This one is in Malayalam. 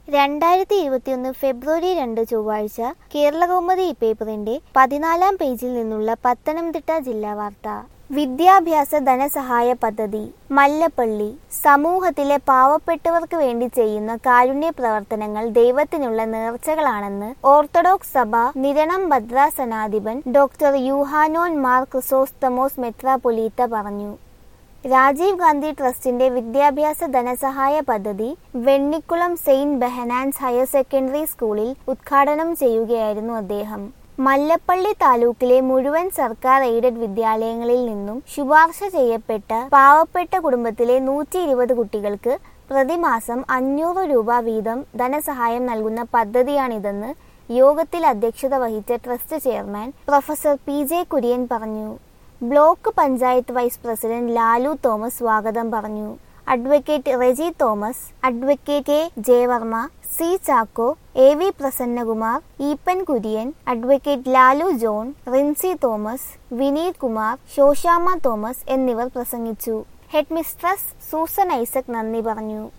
രണ്ടായിരത്തി ഇരുപത്തിയൊന്ന് ഫെബ്രുവരി രണ്ട് ചൊവ്വാഴ്ച കേരളകൗമുദി പേപ്പറിന്റെ പതിനാലാം പേജിൽ നിന്നുള്ള പത്തനംതിട്ട ജില്ലാ വാർത്ത വിദ്യാഭ്യാസ ധനസഹായ പദ്ധതി മല്ലപ്പള്ളി സമൂഹത്തിലെ പാവപ്പെട്ടവർക്ക് വേണ്ടി ചെയ്യുന്ന കാരുണ്യ പ്രവർത്തനങ്ങൾ ദൈവത്തിനുള്ള നേർച്ചകളാണെന്ന് ഓർത്തഡോക്സ് സഭ നിരണം ഭദ്രാസനാധിപൻ ഡോക്ടർ യൂഹാനോൻ മാർ ക്രിസോസ്തമോസ് മെത്രാപൊലീത്ത പറഞ്ഞു രാജീവ് ഗാന്ധി ട്രസ്റ്റിന്റെ വിദ്യാഭ്യാസ ധനസഹായ പദ്ധതി Vennikulam saint Behanan's higher secondary സ്കൂളിൽ ഉദ്ഘാടനം ചെയ്യുകയായിരുന്നു അദ്ദേഹം മല്ലപ്പള്ളി താലൂക്കിലെ മുഴുവൻ സർക്കാർ എയ്ഡഡ് വിദ്യാലയങ്ങളിൽ നിന്നും ശുപാർശ ചെയ്യപ്പെട്ട പാവപ്പെട്ട കുടുംബത്തിലെ നൂറ്റി ഇരുപത് കുട്ടികൾക്ക് പ്രതിമാസം അഞ്ഞൂറ് രൂപ വീതം ധനസഹായം നൽകുന്ന പദ്ധതിയാണിതെന്ന് യോഗത്തിൽ അധ്യക്ഷത വഹിച്ച trust chairman professor P J Kurian പറഞ്ഞു block panchayat vice president Lalu Thomas സ്വാഗതം പറഞ്ഞു advocate Reji Thomas advocate K Jayavarma C Chacko A V Prasannakumar Eapen Kurian advocate Lalu John Rincy Thomas Vineeth Kumar Shoshamma Thomas എന്നിവർ പ്രസംഗിച്ചു ഹെഡ് മിസ്ട്രസ് സൂസൻ ഐസക് നന്ദി പറഞ്ഞു